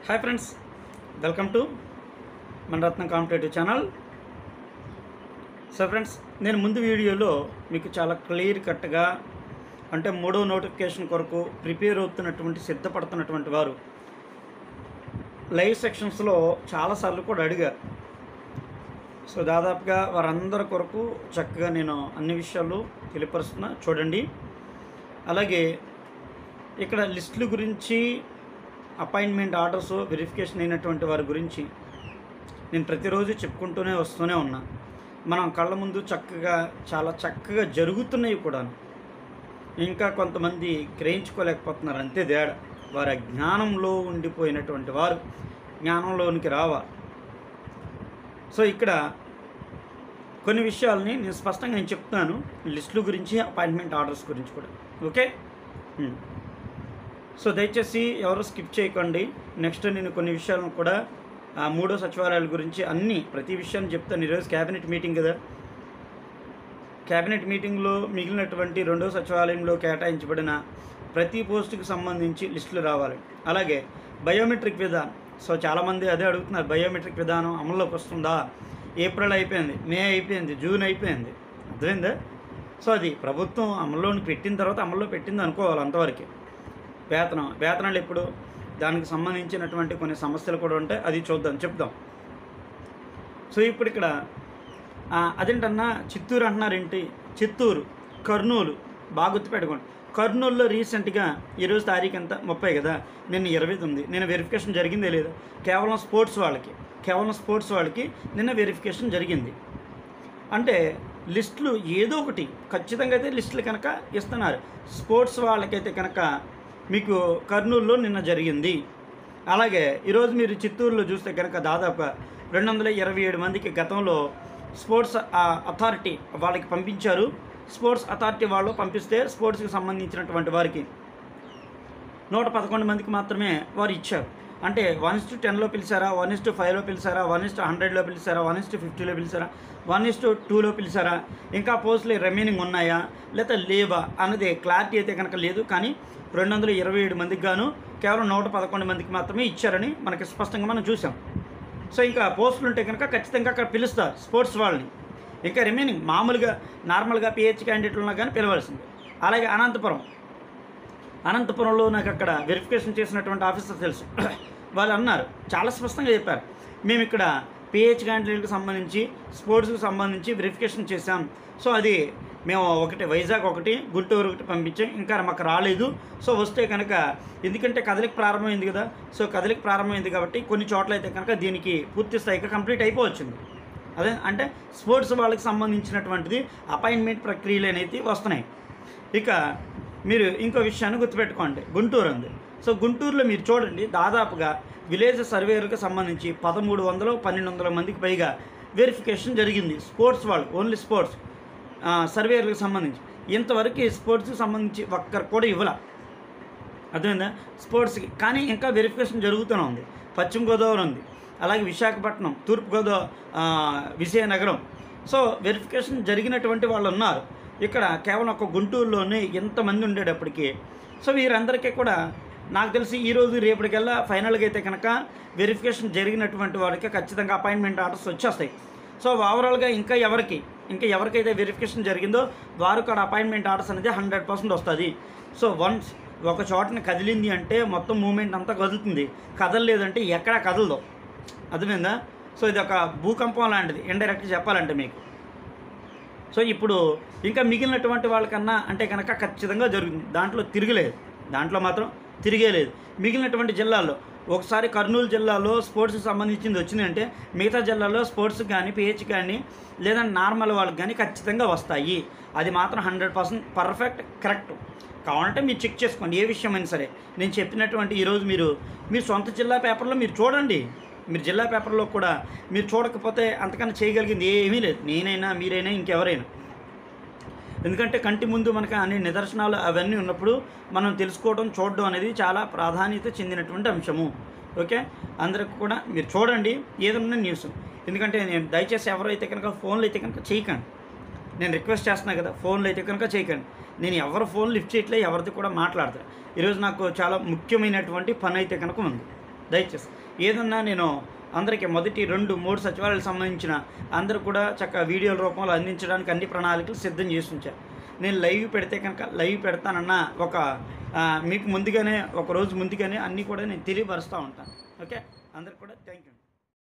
Hi friends welcome to మన Ratnam competitive channel so friends నేను ముందు వీడియోలో మీకు చాలా క్లియర్ కట్గా అంటే మూడో నోటిఫికేషన్ కొరకు ప్రిపేర్ అవుతున్నటువంటి సిద్ధపడుతున్నటువంటి వారు లైవ్ సెక్షన్స్లో చాలాసార్లు కూడా అడిగారు సో దాదాపుగా వారందరి కొరకు చక్కగా నేను అన్ని విషయాలు తెలియపరుస్తున్నా చూడండి అలాగే ఇక్కడ లిస్టుల గురించి అపాయింట్మెంట్ ఆర్డర్స్ వెరిఫికేషన్ అయినటువంటి వారి గురించి నేను ప్రతిరోజు చెప్పుకుంటూనే వస్తూనే ఉన్నా మనం కళ్ళ ముందు చక్కగా చాలా చక్కగా జరుగుతున్నాయి కూడా ఇంకా కొంతమంది గ్రహించుకోలేకపోతున్నారు అంతే తేడా వారి జ్ఞానంలో ఉండిపోయినటువంటి వారు జ్ఞానంలోనికి రావాలి సో ఇక్కడ కొన్ని విషయాలని నేను స్పష్టంగా నేను చెప్తాను లిస్టుల గురించి అపాయింట్మెంట్ ఆర్డర్స్ గురించి కూడా ఓకే హ్మ్. సో దయచేసి ఎవరు స్కిప్ చేయకండి నెక్స్ట్ నేను కొన్ని విషయాలను కూడా ఆ, మూడో సచివాలయాల గురించి అన్ని ప్రతి విషయాన్ని చెప్తాను ఈరోజు క్యాబినెట్ మీటింగ్ కదా క్యాబినెట్ మీటింగ్లో మిగిలినటువంటి రెండో సచివాలయంలో కేటాయించబడిన ప్రతి పోస్టుకి సంబంధించి లిస్టులు రావాలి అలాగే బయోమెట్రిక్ విధానం సో చాలామంది అదే అడుగుతున్నారు బయోమెట్రిక్ విధానం అమల్లోకి వస్తుందా ఏప్రిల్ అయిపోయింది మే అయిపోయింది జూన్ అయిపోయింది అర్థమైందా సో అది ప్రభుత్వం అమల్లోని పెట్టిన తర్వాత అమల్లో పెట్టింది అనుకోవాలి అంతవరకే వేతనం వేతనాలు ఎప్పుడు దానికి సంబంధించినటువంటి కొన్ని సమస్యలు కూడా ఉంటాయి అది చూద్దాం చెప్దాం సో ఇప్పుడు ఇక్కడ ఆ, అదేంటన్నా చిత్తూరు అంటున్నారేంటి చిత్తూరు కర్నూలు బాగా గుర్తుపెట్టుకోండి కర్నూలులో రీసెంట్గా ఈరోజు తారీఖు ఎంత ముప్పై కదా నిన్న ఇరవై తొమ్మిది నిన్న వెరిఫికేషన్ జరిగిందే లేదా కేవలం స్పోర్ట్స్ వాళ్ళకి కేవలం స్పోర్ట్స్ వాళ్ళకి నిన్న వెరిఫికేషన్ జరిగింది అంటే లిస్టులు ఏదో ఒకటి ఖచ్చితంగా అయితే లిస్టులు కనుక ఇస్తున్నారు స్పోర్ట్స్ వాళ్ళకైతే కనుక మీకు కర్నూలులో నిన్న జరిగింది అలాగే ఈరోజు మీరు చిత్తూరులో చూస్తే కనుక దాదాపు రెండు వందల ఇరవై ఏడు మందికి గతంలో స్పోర్ట్స్ ఆ, అథారిటీ వాళ్ళకి పంపించారు స్పోర్ట్స్ అథారిటీ వాళ్ళు పంపిస్తే స్పోర్ట్స్కి సంబంధించినటువంటి వారికి నూట పదకొండు మందికి మాత్రమే వారు ఇచ్చారు అంటే వన్ ఇస్ టు టెన్లో పిలిచారా వన్ ఇస్ టు ఫైవ్లో పిలిచారా వన్ ఇస్ టు హండ్రెడ్లో పిలిచారా వన్ ఇస్ టు ఫిఫ్టీలో పిలిచారా వన్ ఇస్ టు టూలో పిలిచారా ఇంకా పోస్టులు రిమైనింగ్ ఉన్నాయా లేదా లేవా అన్నది క్లారిటీ అయితే కనుక లేదు కానీ రెండు వందల ఇరవై ఏడు మందికి గాను కేవలం నూట పదకొండు మందికి మాత్రమే ఇచ్చారని మనకి స్పష్టంగా మనం చూసాం సో ఇంకా పోస్టులు ఉంటే కనుక ఖచ్చితంగా అక్కడ పిలుస్తారు స్పోర్ట్స్ వాళ్ళని ఇంకా రిమైనింగ్ మామూలుగా నార్మల్గా పిహెచ్ క్యాండిడేట్లు ఉన్నా కానీ పిలవాల్సింది అలాగే అనంతపురం అనంతపురంలో నాకు అక్కడ వెరిఫికేషన్ చేసినటువంటి ఆఫీసర్ తెలుసు వాళ్ళు అన్నారు చాలా స్పష్టంగా చెప్పారు మేము ఇక్కడ పిహెచ్ క్యాండిడేట్కి సంబంధించి స్పోర్ట్స్కి సంబంధించి వెరిఫికేషన్ చేశాం సో అది మేము ఒకటి వైజాగ్ ఒకటి గుంటూరు ఒకటి పంపించాం ఇంకా మాకు రాలేదు సో వస్తే కనుక ఎందుకంటే కదలిక ప్రారంభమైంది కదా సో కదలిక ప్రారంభమైంది కాబట్టి కొన్ని చోట్ల అయితే కనుక దీనికి పూర్తి స్థాయిగా కంప్లీట్ అయిపోవచ్చింది అదే అంటే స్పోర్ట్స్ వాళ్ళకి సంబంధించినటువంటిది అపాయింట్మెంట్ ప్రక్రియలు అనేది వస్తున్నాయి ఇక మీరు ఇంకో విషయాన్ని గుర్తుపెట్టుకోండి గుంటూరు ఉంది సో గుంటూరులో మీరు చూడండి దాదాపుగా విలేజ్ సర్వేలకు సంబంధించి పదమూడు వందలు పన్నెండు వందల మందికి పైగా వెరిఫికేషన్ జరిగింది స్పోర్ట్స్ వాళ్ళు ఓన్లీ స్పోర్ట్స్ సర్వేలకు సంబంధించి ఇంతవరకు ఈ స్పోర్ట్స్కి సంబంధించి ఒక్కరు కూడా ఇవ్వాల అర్థమైందా స్పోర్ట్స్కి కానీ ఇంకా వెరిఫికేషన్ జరుగుతూనే ఉంది పశ్చిమ గోదావరి ఉంది అలాగే విశాఖపట్నం తూర్పు గోదావరి విజయనగరం సో వెరిఫికేషన్ జరిగినటువంటి వాళ్ళు ఉన్నారు ఇక్కడ కేవలం ఒక గుంటూరులోనే ఎంతమంది ఉండేటప్పటికి సో వీరందరికీ కూడా నాకు తెలిసి ఈరోజు రేపటికల్లా ఫైనల్గా అయితే కనుక వెరిఫికేషన్ జరిగినటువంటి వారికి ఖచ్చితంగా అపాయింట్మెంట్ ఆర్డర్స్ వచ్చేస్తాయి సో ఓవరాల్గా ఇంకా ఎవరికి ఇంకా ఎవరికైతే వెరిఫికేషన్ జరిగిందో వారు కూడా అపాయింట్మెంట్ ఆర్డర్స్ అనేది హండ్రెడ్ పర్సెంట్ వస్తుంది సో వన్స్ ఒక చోటని కదిలింది అంటే మొత్తం మూమెంట్ అంతా కదులుతుంది కదలలేదంటే ఎక్కడా కదలదు అర్థమైందా సో ఇది ఒక భూకంపం లాంటిది ఇండైరెక్ట్గా చెప్పాలంటే మీకు సో ఇప్పుడు ఇంకా మిగిలినటువంటి వాళ్ళకన్నా అంటే కనుక ఖచ్చితంగా జరుగుతుంది దాంట్లో తిరగలేదు దాంట్లో మాత్రం తిరిగేలేదు మిగిలినటువంటి జిల్లాల్లో ఒకసారి కర్నూలు జిల్లాలో స్పోర్ట్స్కి సంబంధించింది వచ్చింది అంటే మిగతా జిల్లాలో స్పోర్ట్స్కి కానీ పిహెచ్ కానీ లేదా నార్మల్ వాళ్ళకి కానీ ఖచ్చితంగా వస్తాయి అది మాత్రం హండ్రెడ్ పర్సెంట్ పర్ఫెక్ట్ కరెక్ట్ కావాలంటే మీరు చెక్ చేసుకోండి ఏ విషయమైనా సరే నేను చెప్పినటువంటి ఈరోజు మీరు మీ సొంత జిల్లా పేపర్లో మీరు చూడండి మీరు జిల్లా పేపర్లో కూడా మీరు చూడకపోతే అంతకన్నా చేయగలిగింది ఏమీ లేదు నేనైనా మీరైనా ఇంకెవరైనా ఎందుకంటే కంటి ముందు మనకు అన్ని నిదర్శనాలు అవన్నీ ఉన్నప్పుడు మనం తెలుసుకోవడం చూడడం అనేది చాలా ప్రాధాన్యత చెందినటువంటి అంశము ఓకే అందరికి కూడా మీరు చూడండి ఏదన్నా న్యూస్ ఎందుకంటే నేను దయచేసి ఎవరైతే కనుక ఫోన్లో అయితే కనుక చేయకండి నేను రిక్వెస్ట్ చేస్తున్నా కదా ఫోన్లో అయితే కనుక చేయకండి నేను ఎవరి ఫోన్ లిఫ్ట్ చేయట్లే ఎవరిది కూడా మాట్లాడతాను ఈరోజు నాకు చాలా ముఖ్యమైనటువంటి పని అయితే కనుక ఉంది దయచేసి ఏదన్నా నేను అందరికీ మొదటి రెండు మూడు సచివాలయాలకు సంబంధించిన అందరూ కూడా చక్కగా వీడియోల రూపంలో అందించడానికి అన్ని ప్రణాళికలు సిద్ధం చేసి ఉంచాను నేను లైవ్ పెడితే కనుక లైవ్ పెడతానన్న ఒక ఆ, మీకు ముందుగానే ఒక రోజు ముందుగానే అన్నీ కూడా నేను తెలియపరుస్తూ ఉంటాను ఓకే అందరికి కూడా థ్యాంక్ యూ